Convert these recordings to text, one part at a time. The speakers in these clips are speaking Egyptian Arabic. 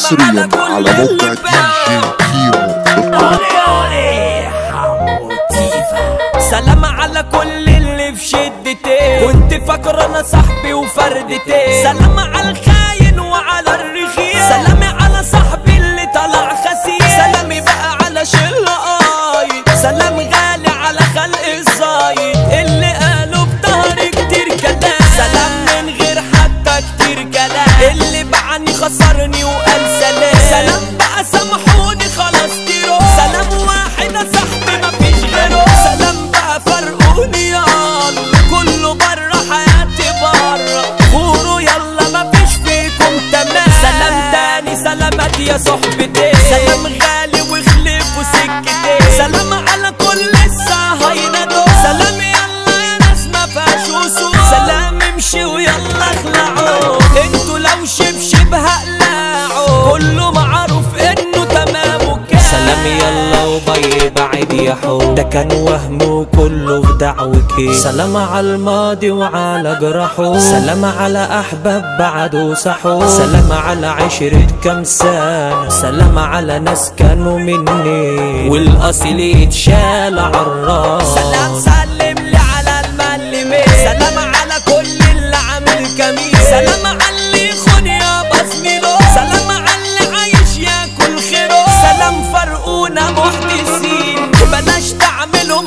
حصريا على موقع دي جي كيمو سلام على كل اللي في شدتي كنت فاكر انا صاحبي وفردتي سلام على الخاين وعلى الرخيص سلامي على صاحبي اللي طلع خسيس سلامي بقى على شلة قايد سلام غالي على خلق الصايد اللي قالوا بضهري كتير كلام سلام من غير حتى كتير كلام اللي باعني خسرني وقال سلام سلام بقى سامحوني خلاص تيرو سلام واحد يا صاحبي مفيش غيره سلام بقى فرقوني يلا كله بره حياتي بره غوروا يلا مفيش فيكم تمام سلام تاني سلامات يا صحبتي سلام غالي وخلف وسكتي سلام على كل الصهاينة دول سلام يلا يا ناس ما فيهاش وصول سلام امشي ويلا اخلعوا انتوا لو شبشب هقلعوا كله معروف انه تمام وكان سلام يلا وبي بعد يا حو ده كان وهم وكله في دعوك سلام على الماضي وعلى جرحه سلام على احباب بعد صحو سلام على عشرة كام سنة سلام على ناس كانوا مني والاصيل يتشال عالراس سلام سلم لي على الملمين سلام على كل اللي عامل كمين سلام على اللي يخون يا بسميلو سلام على اللي عايش ياكل خيره سلام فرقونا محدثين بلاش تعملوا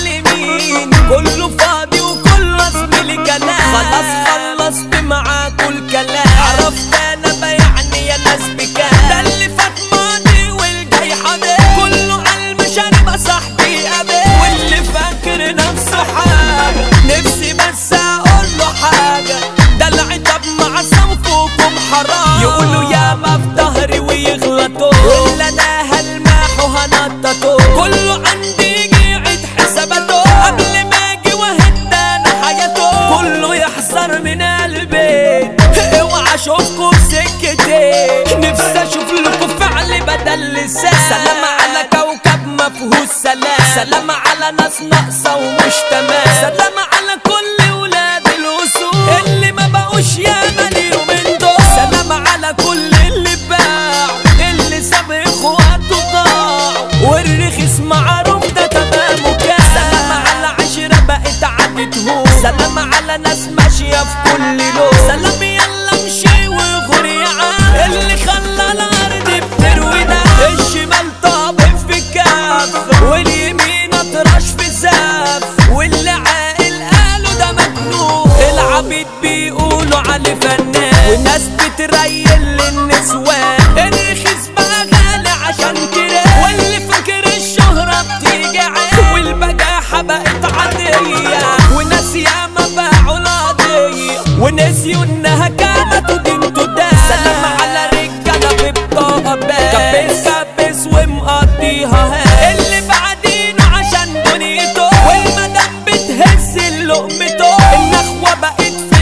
معلمين كله فاضي وكله زميلي كلام خلاص خلصت معاكوا الكلام عرفت انا بيعني يا ناس بكام ده اللي فات ماضي والجاي حاضر كله على المشارب يا صاحبي قابل واللي فاكر نفسه حاجة نفسي بس اقول له حاجة ده العتاب مع صنفكم حرام يقولوا يا ما في ظهري ويغلطوا واللي انا هلمح وهنططوا كله عندي يجي يعيد حساباته قبل ما اجي واهد انا حياته كله يحذر من قلبي اوعى اشوفكم بسكتي نفسي اشوف لكم فعل بدل لسان سلام على كوكب ما فيهوش سلام سلام على ناس ناقصه ومش تمام سلام على كل ولاد الاصول اللي ما بقوش ياما اليومين دول سلام على كل اللي باع اللي ساب اخواته ضاع والرخيص معروف ده تمام وكان سلام على عشرة بقت عدتهم سلام على ناس ماشية في كل لون سلام يلا امشي وغوري يا عم اللي خلى الارض بتروي ده الشمال طابق في الكف واليمين اطرش في الزف واللي عاقل قالوا ده مجنون العبيد بيقولوا عليه فنان والناس بتريل للنسوان الرخيص بقى غالي عشان كده واللي فاكر الشهرة بتيجي عين والبجاحة بقت عادية وناس ياما باعوا القضية ونسيوا انها كانت ودينتوا ده سلام على رجالة في بطاقة بس كبس كبس ومقضيها ها اللي بعدينه عشان دنيته والمدام بتهز لقمته النخوة بقت في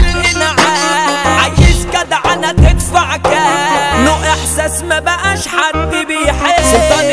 الانعام عايز جدع انا تدفع كام نوع احساس ما بقاش حد بيحس سلطان